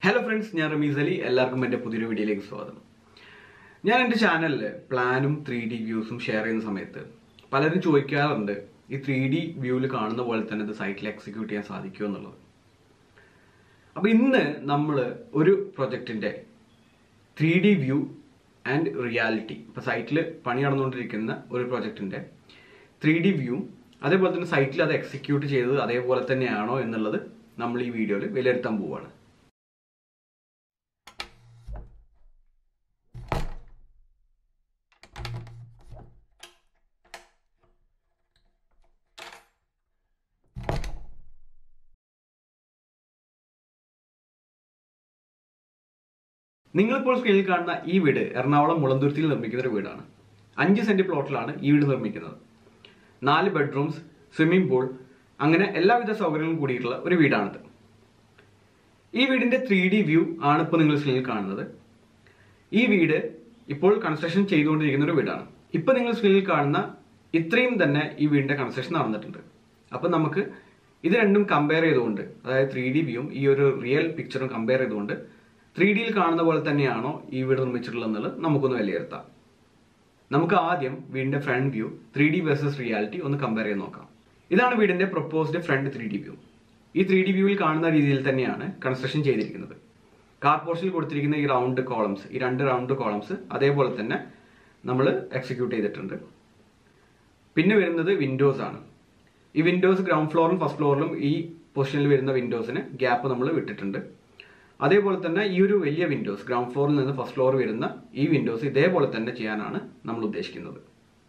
hello friends ഞാൻ റമീസ് അലി എല്ലാവർക്കും എൻ്റെ പുതിയൊരു വീഡിയോയിലേക്ക് സ്വാഗതം ഞാൻ എൻ്റെ ചാനലിൽ പ്ലാനും ത്രീ ഡി വ്യൂസും ഷെയർ ചെയ്യുന്ന സമയത്ത് പലരും ചോദിക്കാറുണ്ട് ഈ ത്രീ ഡി വ്യൂവിൽ കാണുന്ന പോലെ തന്നെ ഇത് സൈറ്റിൽ എക്സിക്യൂട്ട് ചെയ്യാൻ സാധിക്കുമോ എന്നുള്ളത് അപ്പോൾ ഇന്ന് നമ്മൾ ഒരു പ്രൊജക്റ്റിൻ്റെ three D view and reality ഇപ്പോൾ സൈറ്റിൽ പണി നടന്നുകൊണ്ടിരിക്കുന്ന ഒരു പ്രൊജക്റ്റിൻ്റെ ത്രീ ഡി വ്യൂ അതേപോലെ തന്നെ സൈറ്റിൽ അത് എക്സിക്യൂട്ട് ചെയ്തത് അതേപോലെ തന്നെയാണോ എന്നുള്ളത് നമ്മൾ ഈ വീഡിയോയിൽ വിലയിരുത്താൻ പോവുകയാണ് നിങ്ങളിപ്പോൾ സ്ക്രീനിൽ കാണുന്ന ഈ വീട് എറണാകുളം മുളന്തുരുത്തിയിൽ നിർമ്മിക്കുന്ന ഒരു വീടാണ് അഞ്ച് സെന്റ് പ്ലോട്ടിലാണ് ഈ വീട് നിർമ്മിക്കുന്നത് നാല് ബെഡ്റൂംസ് സ്വിമ്മിംഗ് പൂൾ അങ്ങനെ എല്ലാവിധ സൗകര്യങ്ങളും കൂടിയിട്ടുള്ള ഒരു വീടാണിത് ഈ വീടിന്റെ ത്രീ ഡി വ്യൂ ആണ് ഇപ്പോൾ നിങ്ങൾ സ്ക്രീനിൽ കാണുന്നത് ഈ വീട് ഇപ്പോൾ കൺസ്ട്രക്ഷൻ ചെയ്തുകൊണ്ടിരിക്കുന്ന ഒരു വീടാണ് ഇപ്പൊ നിങ്ങൾ സ്ക്രീനിൽ കാണുന്ന ഇത്രയും തന്നെ ഈ വീടിന്റെ കൺസ്ട്രക്ഷൻ നടന്നിട്ടുണ്ട് അപ്പൊ നമുക്ക് ഇത് രണ്ടും കമ്പയർ ചെയ്തുകൊണ്ട് അതായത് ത്രീ ഡി വ്യൂവും ഈ ഒരു റിയൽ പിക്ചറും കമ്പയർ ചെയ്തുകൊണ്ട് ത്രീ ഡിയിൽ കാണുന്ന പോലെ തന്നെയാണോ ഈ വീട് നിർമ്മിച്ചിട്ടുള്ളത് എന്നുള്ളത് നമുക്കൊന്ന് വിലയിരുത്താം നമുക്ക് ആദ്യം വീടിന്റെ front view three D versus reality ഒന്ന് കമ്പയർ ചെയ്ത് നോക്കാം ഇതാണ് വീടിന്റെ proposed front three D view ഈ ത്രീ ഡി വ്യൂവിൽ കാണുന്ന രീതിയിൽ തന്നെയാണ് കൺസ്ട്രക്ഷൻ ചെയ്തിരിക്കുന്നത് കാർ പോർഷനിൽ കൊടുത്തിരിക്കുന്ന ഈ റൗണ്ട് കോളംസ് ഈ രണ്ട് റൗണ്ട് കോളംസ് അതേപോലെ തന്നെ നമ്മൾ എക്സിക്യൂട്ട് ചെയ്തിട്ടുണ്ട് പിന്നെ വരുന്നത് വിൻഡോസ് ആണ് ഈ വിൻഡോസ് ഗ്രൗണ്ട് ഫ്ലോറിലും ഫസ്റ്റ് ഫ്ലോറിലും ഈ പൊസിഷനിൽ വരുന്ന വിൻഡോസിന് ഗ്യാപ്പ് നമ്മൾ വിട്ടിട്ടുണ്ട് അതേപോലെ തന്നെ ഈ ഒരു വലിയ വിൻഡോസ് ഗ്രൗണ്ട് ഫ്ലോറിൽ നിന്ന് ഫസ്റ്റ് ഫ്ലോർ വരുന്ന ഈ വിൻഡോസ് ഇതേപോലെ തന്നെ ചെയ്യാനാണ് നമ്മൾ ഉദ്ദേശിക്കുന്നത്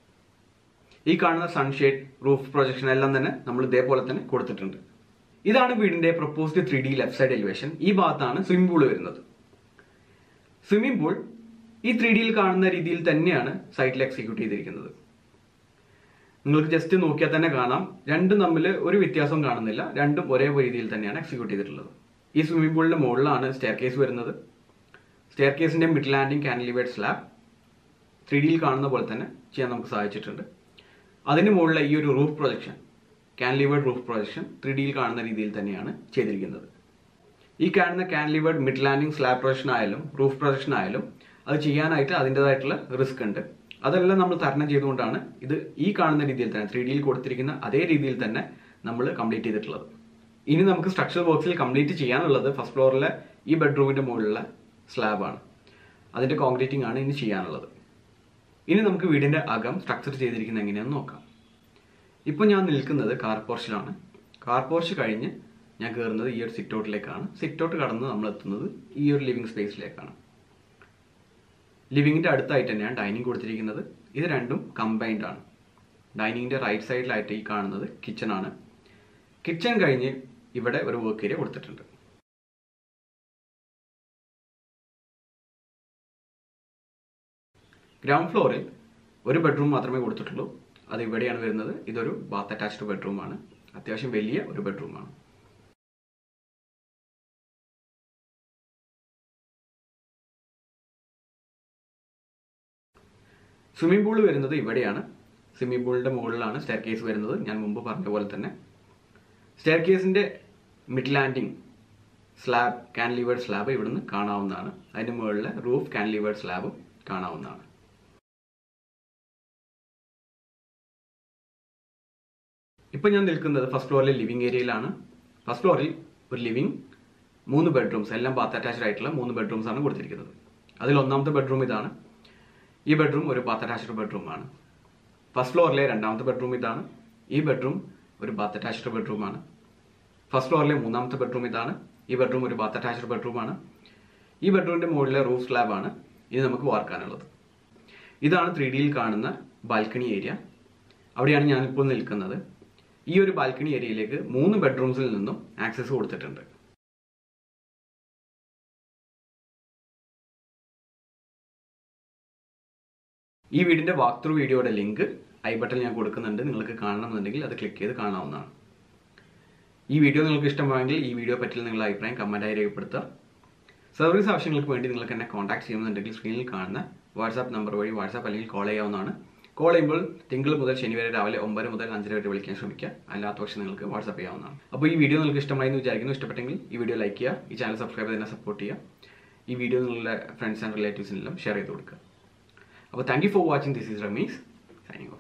ഈ കാണുന്ന സൺഷെയ്ഡ് റൂഫ് പ്രൊജക്ഷൻ എല്ലാം തന്നെ നമ്മൾ ഇതേപോലെ തന്നെ കൊടുത്തിട്ടുണ്ട് ഇതാണ് വീടിന്റെ proposed three D left side elevation ഈ ഭാഗത്താണ് സ്വിമ്മിംഗ് പൂൾ വരുന്നത് സ്വിമ്മിംഗ് പൂൾ ഈ ത്രീ ഡിയിൽ കാണുന്ന രീതിയിൽ തന്നെയാണ് സൈറ്റിൽ എക്സിക്യൂട്ട് ചെയ്തിരിക്കുന്നത് നിങ്ങൾക്ക് ജസ്റ്റ് നോക്കിയാൽ തന്നെ കാണാം രണ്ടും തമ്മിൽ ഒരു വ്യത്യാസവും കാണുന്നില്ല രണ്ടും ഒരേ രീതിയിൽ തന്നെയാണ് എക്സിക്യൂട്ട് ചെയ്തിട്ടുള്ളത് ഈ സ്വിമ്മിംഗ് പൂളിന്റെ മുകളിലാണ് സ്റ്റെയർ കേസ് വരുന്നത് സ്റ്റെയർ കേസിന്റെ mid landing cantilevered slab three ഡിയിൽ കാണുന്ന പോലെ തന്നെ ചെയ്യാൻ നമുക്ക് സാധിച്ചിട്ടുണ്ട് അതിന് മുകളിലെ ഈ ഒരു roof projection cantilevered roof projection three ഡിയിൽ കാണുന്ന രീതിയിൽ തന്നെയാണ് ചെയ്തിരിക്കുന്നത് ഈ കാണുന്ന cantilevered mid landing slab projection ആയാലും റൂഫ് പ്രൊജക്ഷൻ ആയാലും അത് ചെയ്യാനായിട്ട് അതിൻ്റെതായിട്ടുള്ള റിസ്ക് ഉണ്ട് അതെല്ലാം നമ്മൾ തരണം ചെയ്തുകൊണ്ടാണ് ഇത് ഈ കാണുന്ന രീതിയിൽ തന്നെ ത്രീ ഡിയിൽ കൊടുത്തിരിക്കുന്ന അതേ രീതിയിൽ തന്നെ നമ്മൾ കംപ്ലീറ്റ് ചെയ്തിട്ടുള്ളത് ഇനി നമുക്ക് സ്ട്രക്ചർ വർക്ക്സിൽ കംപ്ലീറ്റ് ചെയ്യാനുള്ളത് ഫസ്റ്റ് ഫ്ലോറിലെ ഈ ബെഡ്റൂമിന്റെ മുകളിലുള്ള സ്ലാബാണ് അതിന്റെ കോൺക്രീറ്റിംഗ് ആണ് ഇനി ചെയ്യാനുള്ളത് ഇനി നമുക്ക് വീടിന്റെ അകം സ്ട്രക്ചർ ചെയ്തിരിക്കുന്നത് എങ്ങനെയാണെന്ന് നോക്കാം ഇപ്പോൾ ഞാൻ നിൽക്കുന്നത് കാർ പോർച്ചിലാണ് കാർ പോർച്ച് കഴിഞ്ഞ് ഞാൻ കയറുന്നത് ഈ ഒരു സിറ്റ് ഔട്ടിലേക്കാണ് സിറ്റ് ഔട്ട് കടന്ന് നമ്മൾ എത്തുന്നത് ഈ ഒരു ലിവിംഗ് സ്പേസിലേക്കാണ് ലിവിങ്ങിന്റെ അടുത്തായിട്ട് തന്നെയാണ് ഡൈനിങ് കൊടുത്തിരിക്കുന്നത് ഇത് രണ്ടും കമ്പൈൻഡ് ആണ് ഡൈനിങ്ങിന്റെ റൈറ്റ് സൈഡിലായിട്ട് ഈ കാണുന്നത് കിച്ചൺ ആണ് കിച്ചൺ കഴിഞ്ഞ് ഇവിടെ ഒരു വർക്ക് ഏരിയ കൊടുത്തിട്ടുണ്ട് ഗ്രൗണ്ട് ഫ്ലോറിൽ ഒരു ബെഡ്റൂം മാത്രമേ കൊടുത്തിട്ടുള്ളൂ അത് ഇവിടെയാണ് വരുന്നത് ഇതൊരു ബാത്ത് അറ്റാച്ച്ഡ് ബെഡ്റൂമാണ് അത്യാവശ്യം വലിയ ഒരു ബെഡ്റൂമാണ് സ്വിമ്മിംഗ് പൂൾ വരുന്നത് ഇവിടെയാണ് സ്വിമ്മിംഗ് പൂളിന്റെ മുകളിലാണ് സ്റ്റെയർ കേസ് വരുന്നത് ഞാൻ മുമ്പ് പറഞ്ഞ പോലെ തന്നെ സ്റ്റെയർ കേസിന്റെ mid landing slab cantilevered slab ഇവിടുന്ന് കാണാവുന്നതാണ് അതിന് മുകളിലെ റൂഫ് കാൻലിവേർഡ് സ്ലാബും കാണാവുന്നതാണ് ഇപ്പൊ ഞാൻ നിൽക്കുന്നത് ഫസ്റ്റ് ഫ്ലോറിലെ ലിവിംഗ് ഏരിയയിലാണ് ഫസ്റ്റ് ഫ്ലോറിൽ ഒരു ലിവിംഗ് മൂന്ന് ബെഡ്റൂംസ് എല്ലാം ബാത്ത് അറ്റാച്ച്ഡ് ആയിട്ടുള്ള മൂന്ന് ബെഡ്റൂംസ് ആണ് കൊടുത്തിരിക്കുന്നത് അതിൽ ഒന്നാമത്തെ ബെഡ്റൂം ഇതാണ് ഈ ബെഡ്റൂം ഒരു ബാത്ത് അറ്റാച്ച്ഡ് ബെഡ്റൂമാണ് ഫസ്റ്റ് ഫ്ലോറിലെ രണ്ടാമത്തെ ബെഡ്റൂം ഇതാണ് ഈ ബെഡ്റൂം ഒരു ബാത്ത് അറ്റാച്ച്ഡ് ബെഡ്റൂമാണ് ഫസ്റ്റ് ഫ്ലോറിലെ മൂന്നാമത്തെ ബെഡ്റൂം ഇതാണ് ഈ ബെഡ്റൂം ഒരു ബാത്ത് അറ്റാച്ച്ഡ് ബെഡ്റൂമാണ് ഈ ബെഡ്റൂമിന്റെ മുകളിലെ റൂഫ് സ്ലാബാണ് ഇനി നമുക്ക് വാർക്കാനുള്ളത് ഇതാണ് ത്രീ ഡിയിൽ കാണുന്ന ബാൽക്കണി ഏരിയ അവിടെയാണ് ഞാനിപ്പോൾ നിൽക്കുന്നത് ഈ ഒരു ബാൽക്കണി ഏരിയയിലേക്ക് മൂന്ന് ബെഡ്റൂംസിൽ നിന്നും ആക്സസ് കൊടുത്തിട്ടുണ്ട് ഈ വീടിന്റെ വാക്ക് ത്രൂ വീഡിയോയുടെ ലിങ്ക് ഐ ബട്ടൺ ഞാൻ കൊടുക്കുന്നുണ്ട് നിങ്ങൾക്ക് കാണണമെന്നുണ്ടെങ്കിൽ അത് ക്ലിക്ക് ചെയ്ത് കാണാവുന്നതാണ് ഈ വീഡിയോ നിങ്ങൾക്ക് ഇഷ്ടമായെങ്കിൽ ഈ വീഡിയോ പറ്റിയുള്ള നിങ്ങളുടെ അഭിപ്രായം കമൻറ്റായി രേഖപ്പെടുത്തുക സർവീസ് ആവശ്യങ്ങൾക്ക് വേണ്ടി നിങ്ങൾക്ക് എന്നെ കോൺടാക്ട് ചെയ്യുന്നുണ്ടെങ്കിൽ സ്ക്രീനിൽ കാണുന്ന വാട്സാപ്പ് നമ്പർ വഴി വാട്സാപ്പ് അല്ലെങ്കിൽ കോൾ ചെയ്യാവുന്നതാണ് കോൾ ചെയ്യുമ്പോൾ തിങ്കൾ മുതൽ ശനി വരെ രാവിലെ ഒമ്പത് മുതൽ അഞ്ചര വരെ വിളിക്കാൻ ശ്രമിക്കുക അല്ലാത്ത പക്ഷം നിങ്ങൾക്ക് വാട്സപ്പ് ചെയ്യാവുന്നതാണ് അപ്പോൾ ഈ വീഡിയോ നിങ്ങൾക്ക് ഇഷ്ടമായി എന്ന് വിചാരിക്കുന്നു ഇഷ്ടപ്പെട്ടെങ്കിൽ ഈ വീഡിയോ ലൈക്ക് ചെയ്യുക ഈ ചാനൽ സബ്സ്ക്രൈബ് ചെയ്ത് തന്നെ സപ്പോർട്ട് ചെയ്യുക ഈ വീഡിയോ നിങ്ങളുടെ ഫ്രണ്ട്സ് ആൻഡ് റിലേറ്റീവ്സിനെല്ലാം ഷെയർ ചെയ്ത് കൊടുക്കുക അപ്പോൾ thank you for watching this is Rameez signing